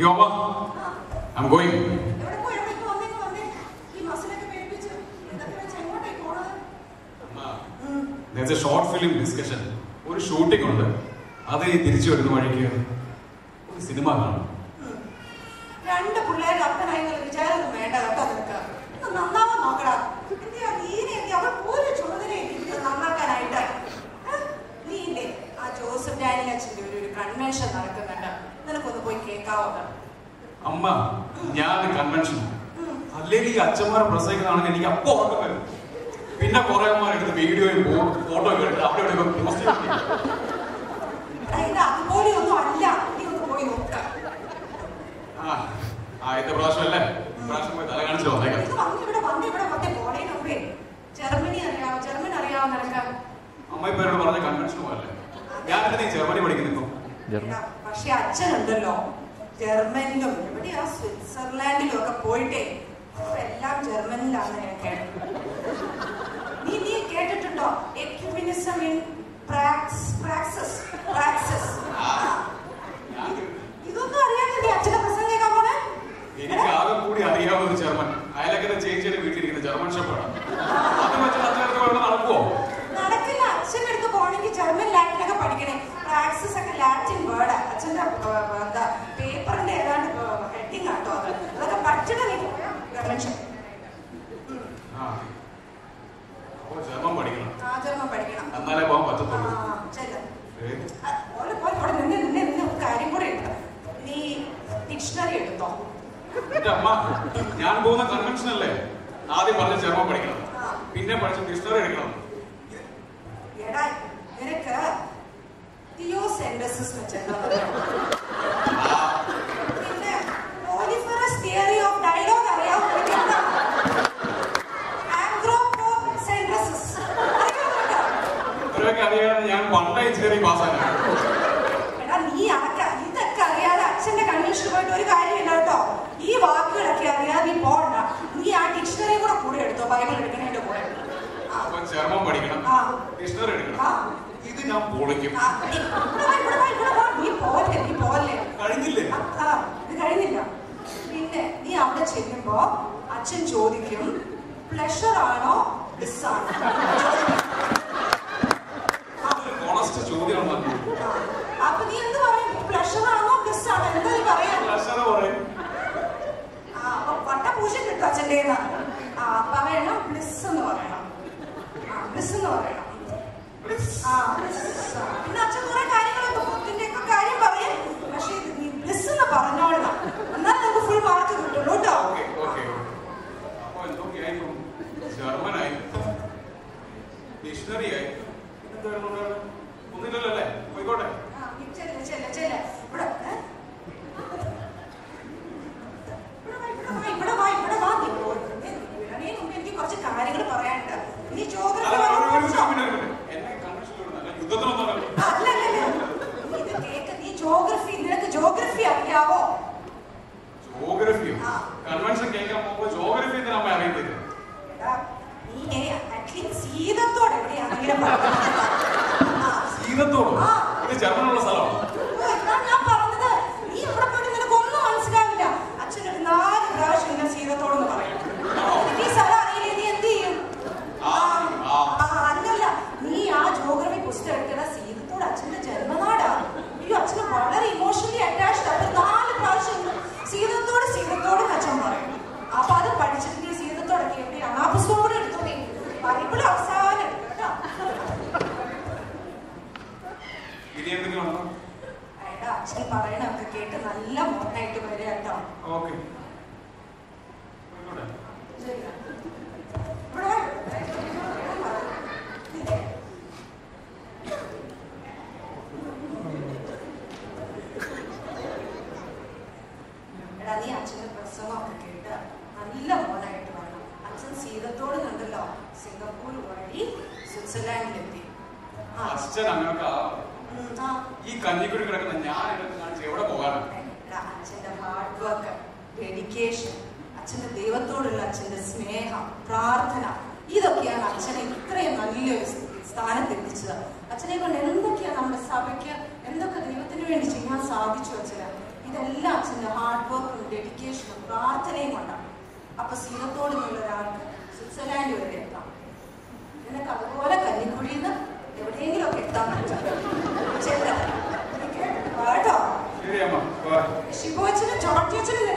യോ അമ്മ I am going എവിടെ പോയി എവിടെ ഇപ്പൊ വന്നേ ഇപ്പൊ വന്നേ ഈ മസിലൊക്കെ പേടിപ്പിച്ച് ഇതൊക്കെ വെച്ച് എങ്ങോട്ടേ പോണത് ഉം. നേരത്തെ ഷോർട്ട് ഫിലിം ഡിസ്കഷൻ ഒരു ഷൂട്ടിംഗ് ഉണ്ട് അത് ഈ തിരിച്ചു വരുന്ന വഴിക്ക് ഒരു സിനിമ കാണും ഉം. രണ്ട് പിള്ളേരുടെ അപ്പനായി എന്നുള്ള വിചാരമൊന്നും വേണ്ട കേട്ടോ നിനക്ക് ഒന്ന് നന്നാവാൻ നോക്കടാ എന്തിയാ നീനെ എന്തിയാ അവൾ ഒരു ചുമതലയില്ല നന്നാക്കാനായിട്ട് ഏ? നീ ഇല്ലേ ആ ജോസഫ് ഡാനി അച്ഛൻ്റെ ഒരു ഒരു കൺവെൻഷൻ നടക്കുന്നുണ്ട് നിനക്കൊന്ന് പോയി കേൾക്കാവോ അമ്മ ഞാൻ കൺവെൻഷൻ ഉം. അല്ലെങ്കിൽ ഈ അച്ഛന്മാരെ പ്രസംഗിക്കുന്നതാണെങ്കിൽ എനിക്ക് അപ്പോ ഓർമ്മ വരും പിന്നെ കുറെ അമ്മമാർ എടുത്ത് വീഡിയോയും ഫോട്ടോ ഒക്കെ എടുത്ത് അവിടെ ഇവിടെ പോസ്റ്റ് ചെയ്യും എടാ, ഇത് അതുപോലെയൊന്നും അല്ല നീ ഒന്ന് പോയി നോക്ക ആ ആദ്യത്തെ പ്രാവശ്യം അല്ലേ പ്രാവശ്യം പോയി തല കാണിച്ചു വന്നേക്കാം ഇത് വന്ന് ഇവിടെ വന്ന് ഇവിടെ വന്നേ പോണേന് മുമ്പേ ജർമ്മനി അറിയാവോ ജർമ്മൻ അറിയാവോ നിനക്ക് അമ്മ ഇപ്പൊ എന്നോട് പറഞ്ഞ കൺവെൻഷൻ പോകല്ലേ ഞാൻ നീ ജർമ്മനി പഠിക്കുന്നു എടാ, പക്ഷെ അച്ഛനുണ്ടല്ലോ ജർമ്മനിലും എവിടെയാ സ്വിറ്റ്സർലാൻഡിലും ഒക്കെ പോയിട്ടേ ഇപ്പൊ എല്ലാം ജർമ്മനിലാണ് ഞാൻ കേട്ടത് നീ നീ കേട്ടിട്ടുണ്ടോ എക്യുമിനിസം ഇൻ പ്രാക്സസ് പ്രാക്സസ് ഇതൊന്നും അറിയാതെ നീ അച്ഛനെ പ്രസംഗം കേൾക്കാൻ പോണേ എനിക്ക് ആകെ കൂടി അറിയാവുന്ന ഒരു ജർമ്മൻ അയലക്കത്തെ ചേച്ചിയുടെ വീട്ടിലിരിക്കുന്ന ജർമ്മൻ ഷെപ്പാണ് അത് വെച്ചാൽ അച്ഛനൊക്കെ ഇവിടെ നടക്കുവോ നടക്കില്ല അച്ഛൻ്റെ അടുത്ത് പോകണമെങ്കിൽ ജർമ്മൻ ലാറ്റിൻ ഒക്കെ പഠിക്കണേ പ്രാക്സിസ് ഒക്കെ ലാറ്റിൻ വേർഡ് അച്ഛൻ്റെ ഏർ, എന്താ പേപ്പറിന്റെ ഏതാണ്ട് ഹെഡിങ് ആട്ടോ അത് അതൊക്കെ പഠിച്ചിട്ട് നീ പോയാ കൺവെൻഷൻ ആ അപ്പൊ ജർമ്മൻ പഠിക്കണം ആ ജർമ്മൻ പഠിക്കണം എന്നാലേ പോകാൻ ആ പറ്റത്തുള്ളൂ ചെല്ല ഏത്? പോലെ പോലെ അവിടെ നിന്ന് നിന്ന് നിന്ന് ഒരു കാര്യം കൂടെ ഉണ്ട് നീ ഡിക്ഷണറി എടുത്തോ എന്റെ അമ്മ ഞാൻ പോകുന്ന കൺവെൻഷൻ അല്ലേ ആദ്യം പറഞ്ഞ ജർമ്മൻ പഠിക്കണം ആ. പിന്നെ പഠിച്ച ഡിക്ഷണറി എടുക്കണം എടാ നിനക്ക് തിയോസെൻഡസിസ് വെച്ചെന്താ ആ, പിന്നെ പോളിഫറസ് തിയറി ഓഫ് ഡയലോഗ് അറിയാമോ നിനക്ക്? Anthropocentricis. അറിയാമോ നിനക്ക്? ഇത്രയൊക്കെ അറിയാതെ ഞാൻ പണ്ട് എഞ്ചിനീയറിംഗ് പാസ്സാണ് എടാ, നീ അതൊക്കെ ഇതൊക്കെ അറിയാതെ അച്ഛന്റെ കൺവെൻഷന് പോയിട്ട് ഒരു കാര്യമില്ല കേട്ടോ ഈ വാക്കുകളൊക്കെ അറിയാതെ നീ പോകണ്ട നീ ആ ഡിക്ഷണറി കൂടെ കൂടെ എടുത്തോ ബൈബിൾ എടുക്കണേന്റെ കൂടെ ആ, അപ്പൊ ജർമ്മൻ പഠിക്കണം ആ. ഡിക്ഷണറി ആ. എടുക്കണം ഇത് ഞാൻ പൊളിക്കും ആ, നീ ഇവിടെ വാ, ഇവിടെ വാ, ഇവിടെ വാ. നീ പോവല്ലേ നീ പോവല്ലേ കഴിഞ്ഞില്ലേ ആ, ആ, ഇത് കഴിഞ്ഞില്ല പിന്നെ നീ അവിടെ ചെല്ലുമ്പോ അച്ഛൻ ചോദിക്കും പ്ലഷർ ആണോ ബ്ലിസ് ആണോ അതൊരു കോണസ്റ്റ് ചോദ്യമാണ് ആ, അപ്പൊ നീ എന്ത് പറയും പ്ലഷർ ആണോ ബ്ലിസ് ആണോ എന്താ നീ പറയാ ലക്ഷണ പറയും ആ, അപ്പൊ വട്ടപൂജ കിട്ടും അച്ഛൻ്റെ ആ പറയണം ബ്ലിസ് എന്ന് പറയണം ആ ബ്ലിസ് എന്ന് പറയണം ആ bliss. ആ. പിന്നെ അച്ഛൻ കുറെ കാര്യങ്ങളൊക്കെ ബുദ്ധിന്റെ ഒക്കെ കാര്യം പറയും പക്ഷെ ഇത് നീ ബ്ലിസ് എന്ന് പറഞ്ഞോളണം എന്നാൽ നമുക്ക് ഫുൾ മാർക്ക് കിട്ടുള്ളൂ കേട്ടോ ഓക്കെ ഓക്കെ അപ്പൊ എന്തൊക്കെയായി ജർമ്മനായി ഡിക്ഷണറി ആയി പിന്നെന്തായിരുന്നു ഉണ്ടായിരുന്നത്? ഒന്നുമില്ലല്ലോ അല്ലേ പോയിക്കോട്ടെ ആ, നീ ചെല്ല്, ചെല്ല്, ചെല്ല്. ഇവിടെ, ഏ? ഇവിടെ വാ, ഇവിടെ വാ, ഇവിടെ വാ, ഇവിടെ വാ. നീ പോ. ഏ, വിടണേന് മുമ്പ് എനിക്ക് കുറച്ച് കാര്യങ്ങൾ പറയാനുണ്ട് നീ ജോഗ്രഫി അല്ല, ഒരു- ഒരു പഠിച്ചോ? മിനിറ്റ്, ഒരു മിനിറ്റ്. എന്നെ കൺവെൻഷനിൽ നല്ല യുദ്ധത്തിനൊന്നും അല്ലല്ലോ. ആ, അല്ല, അല്ല, അല്ല. നീ ഇത് കേക്ക്, നീ ജോഗ്രഫി നിനക്ക് ജോഗ്രഫി അറിയാവോ ജോഗ്രഫിയോ ആ. കൺവെൻഷൻ കേൾക്കാൻ പോകുമ്പോൾ ജോഗ്രഫി എന്തിനാ അമ്മ അറിയുന്നത് എടാ, നീ അറ്റ്ലീസ്റ്റ് സീതത്തോടെ എവിടെയാണെങ്കിലും പറഞ്ഞത്. ആ, സീതത്തോടോ ആ. ഇത് ജർമ്മനുള്ള സ്ഥലമാണ് ഓ, ഇതാ ഞാൻ പറഞ്ഞത് നീ ഇവിടെ പോയിട്ട് നിനക്കൊന്നും മനസ്സിലാവില്ല അച്ഛൻ ഒരു നാല് പ്രാവശ്യം ഇങ്ങനെ സീതത്തോടെന്ന് പറയും എനിക്ക് ഈ സ്ഥലം അറിയില്ലേ നീ എന്ത് ചെയ്യും ആ, ആ. ആ, അല്ലല്ല നീ ആ ജോഗ്രഫി പുസ്തകം എടുക്കണ സീതത്തോട് അച്ഛന്റെ ജന്മനാടാ അയ്യോ അച്ഛന് വളരെ ഇമോഷണലി അറ്റാച്ച്ഡ് അപ്പൊ നാല് പ്രാവശ്യം ഇങ്ങനെ സീതത്തോട് സീതത്തോട് അച്ഛൻ പറയും അപ്പൊ അത് പഠിച്ചിട്ട് നീ സീതത്തോടൊക്കെ എവിടെയാണ് ആ പുസ്തകം കൂടെ എടുത്തു നീ ബൈബിൾ അവസാനം എടുക്കും കേട്ടോ ഇനി എന്തെങ്കിലും ഉണ്ടോ എടാ അച്ഛൻ പറയണൊക്കെ കേട്ട് നല്ല മോനായിട്ട് വരിക കേട്ടോ ഓക്കെ പോയിക്കോട്ടെ ശരി. ഇവിടെ വാ. നിൽക്ക്. എടാ നീ അച്ഛന്റെ പ്രസംഗമൊക്കെ കേട്ട് നല്ല മോനായിട്ട് വരണം അച്ഛൻ സീതത്തോട് കണ്ടല്ലോ സിംഗപ്പൂർ വഴി സ്വിറ്റ്സർലാൻഡിലെത്തി ആ അച്ഛൻ അങ്ങനൊക്കെ ആ ഉം, ആ ഈ കഞ്ഞിക്കുടി കിടക്കുന്ന ഞാൻ ഇതൊക്കെ കാണിച്ച് എവിടെ പോകാനാണ് എടാ, അച്ഛന്റെ ഹാർഡ് വർക്ക് ഡെഡിക്കേഷൻ അച്ഛന്റെ ദൈവത്തോടുള്ള അച്ഛന്റെ സ്നേഹം പ്രാർത്ഥന ഇതൊക്കെയാണ് അച്ഛനെ ഇത്രയും നല്ലൊരു സ്ഥാനത്തെത്തിച്ചത് അച്ഛനെ കൊണ്ട് എന്തൊക്കെയാണ് നമ്മുടെ സഭയ്ക്ക് എന്തൊക്കെ ദൈവത്തിന് വേണ്ടി ചെയ്യാൻ സാധിച്ചു അച്ഛന് ഇതെല്ലാം അച്ഛൻ്റെ ഹാർഡ് വർക്കും ഡെഡിക്കേഷനും പ്രാർത്ഥനയും കൊണ്ടാണ് അപ്പൊ സീനത്തോട് നിന്നുള്ള ഒരാൾക്ക് സ്വിറ്റ്സർലാൻഡ് വരെ എത്താം നിനക്ക് അതുപോലെ കന്നിക്കുഴിയിൽ നിന്ന് എവിടെയെങ്കിലും ഒക്കെ എത്താൻ പറ്റും ചെല്ലാം കേട്ടോ ശരി അമ്മ ബൈ ശിവോച്ചനും ചോട്ടിയച്ചനും